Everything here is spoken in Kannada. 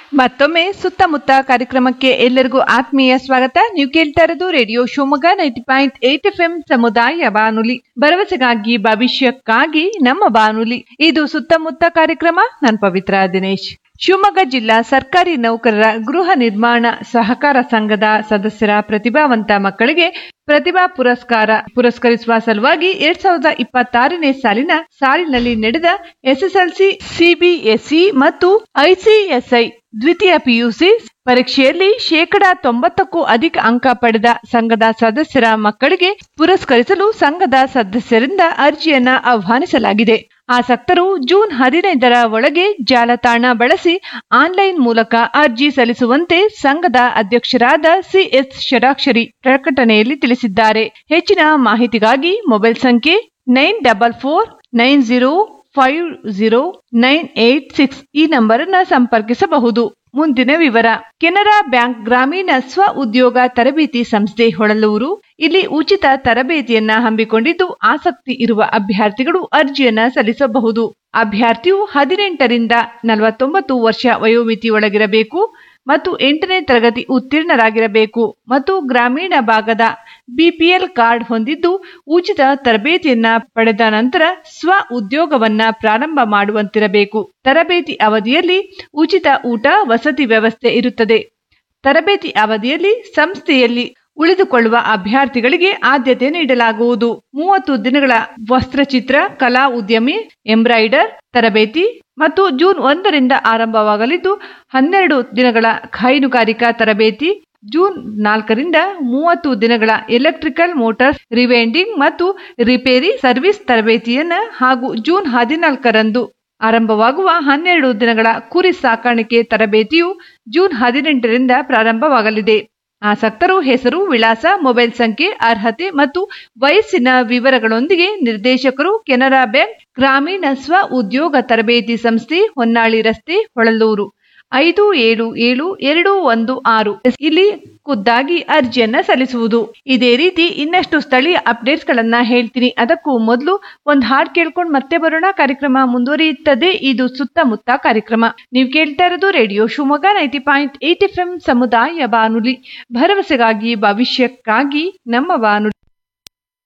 ಮತ್ತೊಮ್ಮೆ ಸುತ್ತಮುತ್ತ ಕಾರ್ಯಕ್ರಮಕ್ಕೆ ಎಲ್ಲರಿಗೂ ಆತ್ಮೀಯ ಸ್ವಾಗತ ನೀವು ಕೇಳ್ತಾ ಇರೋದು radio Shivamogga ninety point eight F M ಸಮುದಾಯ ಬಾನುಲಿ ಭರವಸೆಗಾಗಿ ಭವಿಷ್ಯಕ್ಕಾಗಿ ನಮ್ಮ ಬಾನುಲಿ ಇದು ಸುತ್ತಮುತ್ತ ಕಾರ್ಯಕ್ರಮ ನಾನು ಪವಿತ್ರ ದಿನೇಶ್ ಶಿವಮೊಗ್ಗ ಜಿಲ್ಲಾ ಸರ್ಕಾರಿ ನೌಕರರ ಗೃಹ ನಿರ್ಮಾಣ ಸಹಕಾರ ಸಂಘದ ಸದಸ್ಯರ ಪ್ರತಿಭಾವಂತ ಮಕ್ಕಳಿಗೆ ಪ್ರತಿಭಾ ಪುರಸ್ಕಾರ ಪುರಸ್ಕರಿಸುವ ಸಲುವಾಗಿ ಎರಡ್ ಸಾವಿರದ ಇಪ್ಪತ್ತಾರನೇ ಸಾಲಿನ ಸಾಲಿನಲ್ಲಿ ನಡೆದ ಎಸ್ಎಸ್ಎಲ್ಸಿ ಸಿಬಿಎಸ್ಇ ಮತ್ತು ಐಸಿಎಸ್ಐ ದ್ವಿತೀಯ ಪಿಯುಸಿ ಪರೀಕ್ಷೆಯಲ್ಲಿ ಶೇಕಡಾ ತೊಂಬತ್ತಕ್ಕೂ ಅಧಿಕ ಅಂಕ ಪಡೆದ ಸಂಘದ ಸದಸ್ಯರ ಮಕ್ಕಳಿಗೆ ಪುರಸ್ಕರಿಸಲು ಸಂಘದ ಸದಸ್ಯರಿಂದ ಅರ್ಜಿಯನ್ನ ಆಹ್ವಾನಿಸಲಾಗಿದೆ ಆಸಕ್ತರು ಜೂನ್ ಹದಿನೈದರ ಒಳಗೆ ಜಾಲತಾಣ ಬಳಸಿ ಆನ್ಲೈನ್ ಮೂಲಕ ಅರ್ಜಿ ಸಲ್ಲಿಸುವಂತೆ ಸಂಘದ ಅಧ್ಯಕ್ಷರಾದ ಸಿಎಸ್ ಷಡಾಕ್ಷರಿ ಪ್ರಕಟಣೆಯಲ್ಲಿ ತಿಳಿಸಿದ್ದಾರೆ ಹೆಚ್ಚಿನ ಮಾಹಿತಿಗಾಗಿ ಮೊಬೈಲ್ ಸಂಖ್ಯೆ nine double four nine zero five zero nine eight six ಈ ನಂಬರ್ ಅನ್ನ ಸಂಪರ್ಕಿಸಬಹುದು ಮುಂದಿನ ವಿವರ ಕೆನರಾ ಬ್ಯಾಂಕ್ ಗ್ರಾಮೀಣ ಸ್ವ ಉದ್ಯೋಗ ತರಬೇತಿ ಸಂಸ್ಥೆ ಹೊಳಲೂರು ಇಲ್ಲಿ ಉಚಿತ ತರಬೇತಿಯನ್ನ ಹಮ್ಮಿಕೊಂಡಿದ್ದು ಆಸಕ್ತಿ ಇರುವ ಅಭ್ಯರ್ಥಿಗಳು ಅರ್ಜಿಯನ್ನ ಸಲ್ಲಿಸಬಹುದು ಅಭ್ಯರ್ಥಿಯು ಹದಿನೆಂಟರಿಂದ ನಲವತ್ತೊಂಬತ್ತು ವರ್ಷ ವಯೋಮಿತಿಯೊಳಗಿರಬೇಕು ಮತ್ತು ಎಂಟನೇ ತರಗತಿ ಉತ್ತೀರ್ಣರಾಗಿರಬೇಕು ಮತ್ತು ಗ್ರಾಮೀಣ ಭಾಗದ ಬಿಪಿಎಲ್ ಕಾರ್ಡ್ ಹೊಂದಿದ್ದು ಉಚಿತ ತರಬೇತಿಯನ್ನ ಪಡೆದ ನಂತರ ಸ್ವ ಉದ್ಯೋಗವನ್ನ ಪ್ರಾರಂಭ ಮಾಡುವಂತಿರಬೇಕು ತರಬೇತಿ ಅವಧಿಯಲ್ಲಿ ಉಚಿತ ಊಟ ವಸತಿ ವ್ಯವಸ್ಥೆ ಇರುತ್ತದೆ ತರಬೇತಿ ಅವಧಿಯಲ್ಲಿ ಸಂಸ್ಥೆಯಲ್ಲಿ ಉಳಿದುಕೊಳ್ಳುವ ಅಭ್ಯರ್ಥಿಗಳಿಗೆ ಆದ್ಯತೆ ನೀಡಲಾಗುವುದು ಮೂವತ್ತು ದಿನಗಳ ವಸ್ತ್ರಚಿತ್ರ ಕಲಾ ಉದ್ಯಮಿ ಎಂಬ್ರಾಯ್ಡರ್ ತರಬೇತಿ ಮತ್ತು ಜೂನ್ ಒಂದರಿಂದ ಆರಂಭವಾಗಲಿದ್ದು ಹನ್ನೆರಡು ದಿನಗಳ ಹೈನುಗಾರಿಕಾ ತರಬೇತಿ ಜೂನ್ ನಾಲ್ಕರಿಂದ ಮೂವತ್ತು ದಿನಗಳ ಎಲೆಕ್ಟ್ರಿಕಲ್ ಮೋಟಾರ್ ರಿವೈಂಡಿಂಗ್ ಮತ್ತು ರಿಪೇರಿ ಸರ್ವಿಸ್ ತರಬೇತಿಯನ್ನ ಹಾಗೂ ಜೂನ್ ಹದಿನಾಲ್ಕರಂದು ಆರಂಭವಾಗುವ ಹನ್ನೆರಡು ದಿನಗಳ ಕುರಿ ಸಾಕಾಣಿಕೆ ತರಬೇತಿಯು ಜೂನ್ ಹದಿನೆಂಟರಿಂದ ಪ್ರಾರಂಭವಾಗಲಿದೆ ಆಸಕ್ತರು ಹೆಸರು ವಿಳಾಸ ಮೊಬೈಲ್ ಸಂಖ್ಯೆ ಅರ್ಹತೆ ಮತ್ತು ವಯಸ್ಸಿನ ವಿವರಗಳೊಂದಿಗೆ ನಿರ್ದೇಶಕರು ಕೆನರಾ ಬ್ಯಾಂಕ್ ಗ್ರಾಮೀಣ ಸ್ವ ಉದ್ಯೋಗ ತರಬೇತಿ ಸಂಸ್ಥೆ ಹೊನ್ನಾಳಿ ರಸ್ತೆ ಹೊಳಲೂರು ಐದು ಏಳು ಏಳು ಎರಡು ಒಂದು ಆರು ಇಲ್ಲಿ ಖುದ್ದಾಗಿ ಅರ್ಜಿಯನ್ನ ಸಲ್ಲಿಸುವುದು ಇದೇ ರೀತಿ ಇನ್ನಷ್ಟು ಸ್ಥಳೀಯ ಅಪ್ಡೇಟ್ಸ್ ಗಳನ್ನ ಹೇಳ್ತೀನಿ ಅದಕ್ಕೂ ಮೊದಲು ಒಂದ್ ಹಾಡ್ ಕೇಳ್ಕೊಂಡು ಮತ್ತೆ ಬರೋಣ ಕಾರ್ಯಕ್ರಮ ಮುಂದುವರಿಯುತ್ತದೆ ಇದು ಸುತ್ತಮುತ್ತ ಕಾರ್ಯಕ್ರಮ ನೀವು ಕೇಳ್ತಾ ಇರೋದು radio Shivamogga ninety point eight F M ಸಮುದಾಯ ಬಾನುಲಿ ಭರವಸೆಗಾಗಿ ಭವಿಷ್ಯಕ್ಕಾಗಿ ನಮ್ಮ ಬಾನುಲಿ